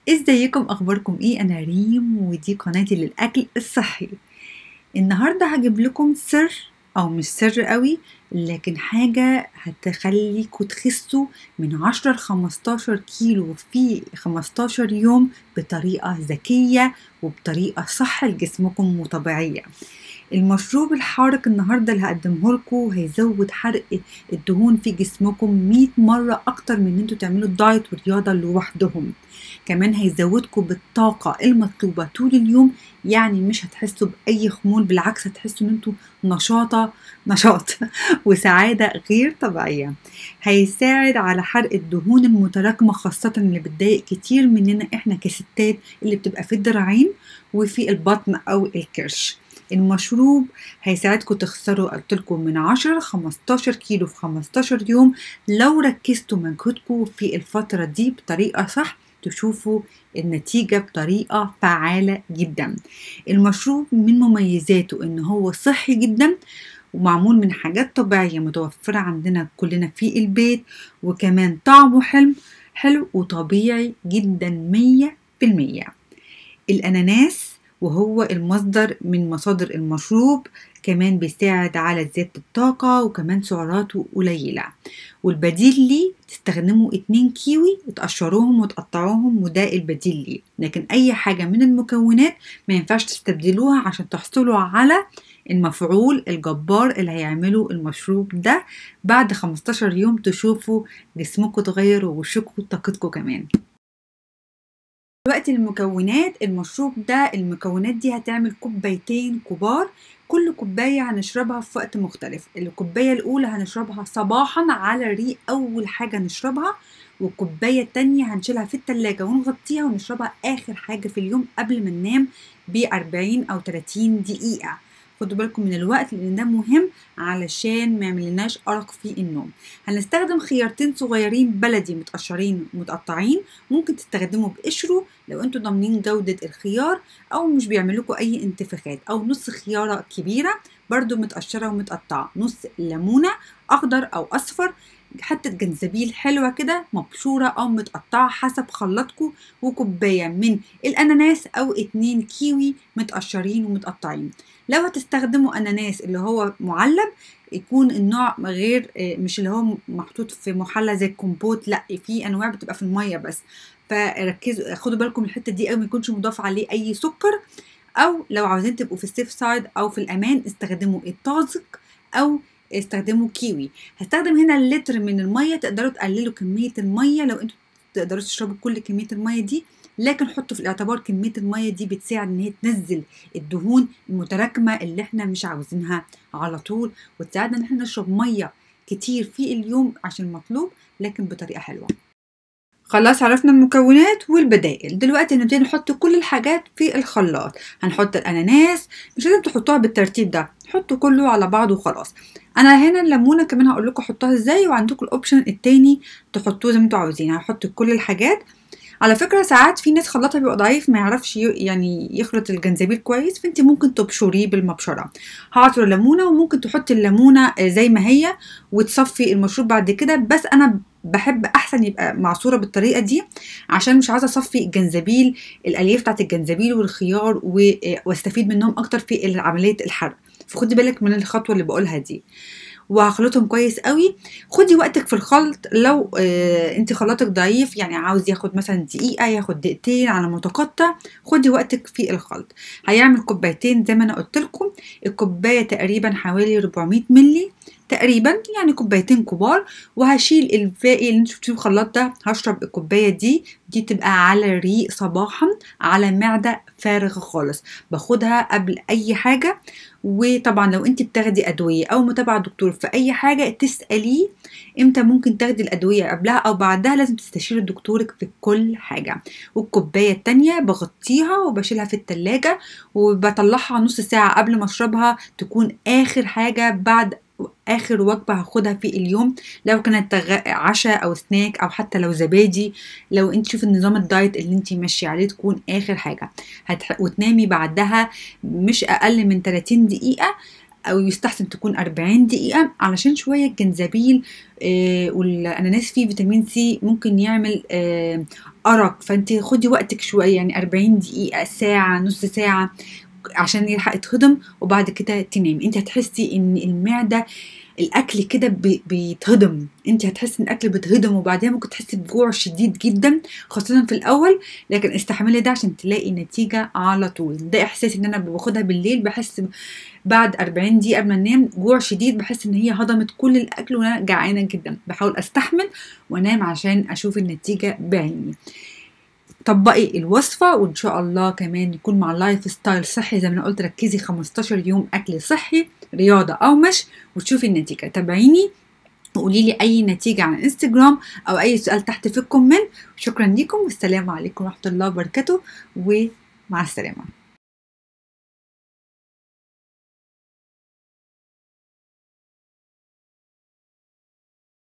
ازيكم اخباركم ايه انا ريم ودي قناتي للاكل الصحي النهارده هجيب لكم سر او مش سر قوي لكن حاجة هتخليكوا تخسوا من 10 ل 15 كيلو في 15 يوم بطريقة ذكية وبطريقة صح لجسمكم وطبيعية المشروب الحارق النهاردة اللي هقدمه لكم هيزود حرق الدهون في جسمكم 100 مرة أكتر من إن انتوا تعملوا الدايت والرياضة لوحدهم كمان هيزودكم بالطاقة المطلوبة طول اليوم يعني مش هتحسوا بأي خمول بالعكس هتحسوا إن انتوا نشاطة نشاط وسعادة غير طبيعية هيساعد على حرق الدهون المتراكمة خاصة اللي بتضايق كتير مننا احنا كستات اللي بتبقى في الدراعين وفي البطن أو الكرش المشروب هيساعدكم تخسروا قلت لكم من 10 ل 15 كيلو في 15 يوم لو ركزتوا مجهودكم في الفترة دي بطريقة صح تشوفوا النتيجة بطريقة فعالة جدا المشروب من مميزاته ان هو صحي جدا ومعمول من حاجات طبيعية متوفرة عندنا كلنا في البيت وكمان طعمه حلو حلو وطبيعي جدا مية بالمية الأناناس وهو المصدر من مصادر المشروب كمان بيساعد على زيادة الطاقة وكمان سعراته قليلة والبديل ليه تستخدموا اتنين كيوي وتقشروهم وتقطعوهم وده البديل ليه لكن اي حاجة من المكونات ما ينفعش تستبدلوها عشان تحصلوا على المفعول الجبار اللي هيعملوا المشروب ده بعد 15 يوم تشوفوا جسمكم اتغير ووشكم وطاقتكم كمان دلوقتي المكونات المشروب ده المكونات دي هتعمل كوبايتين كبار كل كوباية هنشربها في وقت مختلف الكوباية الأولى هنشربها صباحا على ريق أول حاجة نشربها والكوباية التانية هنشيلها في التلاجة ونغطيها ونشربها آخر حاجة في اليوم قبل ما ننام بأربعين أو تلاتين دقيقة خدوا بالكم من الوقت لان ده مهم علشان ما يعملناش ارق في النوم هنستخدم خيارتين صغيرين بلدي متقشرين متقطعين ممكن تستخدموا بقشره لو انتوا ضامنين جودة الخيار او مش بيعملوكوا اي انتفاخات او نص خيارة كبيرة برضو متقشرة ومتقطعة نص ليمونة اخضر او اصفر حتة جنزبيل حلوة كده مبشورة أو متقطعة حسب خلاطكم وكوباية من الأناناس أو اتنين كيوي متقشرين ومتقطعين لو هتستخدموا أناناس اللي هو معلب يكون النوع غير مش اللي هو محطوط في محلى زي الكومبوت لا في انواع بتبقى في الميه بس فركزوا خدوا بالكم الحته دي قوي ما يكونش مضاف عليه اي سكر او لو عاوزين تبقوا في السيف سايد او في الامان استخدموا الطازج او استخدموا كيوي هستخدم هنا اللتر من الميه تقدروا تقللوا كميه الميه لو انتوا تقدروا تشربوا كل كميه الميه دي لكن حطوا في الاعتبار كميه الميه دي بتساعد ان هي تنزل الدهون المتراكمه اللي احنا مش عاوزينها على طول وتساعدنا ان احنا نشرب ميه كتير في اليوم عشان المطلوب لكن بطريقه حلوه خلاص عرفنا المكونات والبدائل دلوقتي هنبتدي نحط كل الحاجات في الخلاط هنحط الاناناس مش لازم تحطوها بالترتيب ده حطوا كله على بعضه وخلاص انا هنا الليمونه كمان هقول لكم حطوها ازاي وعندكم الاوبشن التاني تحطوه زي ما انتوا عاوزين هحط كل الحاجات على فكرة ساعات في ناس خلاطها بيبقى ضعيف ما يعرفش يعني يخلط الجنزبيل كويس فانت ممكن تبشريه بالمبشرة هعصر الليمونة وممكن تحطي الليمونة زي ما هي وتصفي المشروب بعد كده بس انا بحب احسن يبقى معصوره بالطريقه دي عشان مش عايزه اصفي الجنزبيل الالياف بتاعت الجنزبيل والخيار واستفيد منهم اكتر في عمليه الحرق فخدي بالك من الخطوه اللي بقولها دي وهخلطهم كويس قوي خدي وقتك في الخلط لو آه انت خلاطك ضعيف يعني عاوز ياخد مثلا دقيقه ياخد دقيقتين على متقطع خدي وقتك في الخلط هيعمل كوبايتين زي ما انا قلت لكم الكوبايه تقريبا حوالي 400 ملي تقريبا يعني كوبايتين كبار وهشيل الباقي اللي انتوا شفتوه الخلاط ده هشرب الكوبايه دي دي تبقى على ريق صباحا على معده فارغه خالص باخدها قبل اي حاجه وطبعا لو انت بتاخدي ادويه او متابعه دكتور في اي حاجه تساليه امتى ممكن تاخدي الادويه قبلها او بعدها لازم تستشيري دكتورك في كل حاجه والكوبايه التانية بغطيها وبشيلها في التلاجة وبطلعها نص ساعه قبل ما اشربها تكون اخر حاجه بعد اخر وجبه هاخدها في اليوم لو كانت عشاء او سناك او حتى لو زبادي لو انت شوف النظام الدايت اللي انت ماشيه عليه تكون اخر حاجه هتح... وتنامي بعدها مش اقل من 30 دقيقه او يستحسن تكون 40 دقيقه علشان شويه الجنزبيل آه والاناناس فيه فيتامين سي ممكن يعمل آه ارق فانت خدي وقتك شويه يعني 40 دقيقه ساعه نص ساعه عشان يلحق يتهضم وبعد كده تنامي انت هتحسي ان المعده الاكل كده بي- بيتهضم انت هتحسي ان الاكل بيتهضم وبعدين ممكن تحسي بجوع شديد جدا خاصه في الاول لكن استحملي ده عشان تلاقي نتيجه على طول ده احساس ان انا باخدها بالليل بحس بعد 40 دقيقه قبل ما انام جوع شديد بحس ان هي هضمت كل الاكل وانا جعانه جدا بحاول استحمل وانام عشان اشوف النتيجه بعيني طبقي الوصفة وإن شاء الله كمان يكون مع لايف ستايل صحي زي ما أنا قلت ركزي 15 يوم أكل صحي رياضة أو مشي وتشوفي النتيجة تابعيني وقولي لي أي نتيجة على انستجرام أو أي سؤال تحت في الكومنت شكرا لكم والسلام عليكم ورحمة الله وبركاته ومع السلامة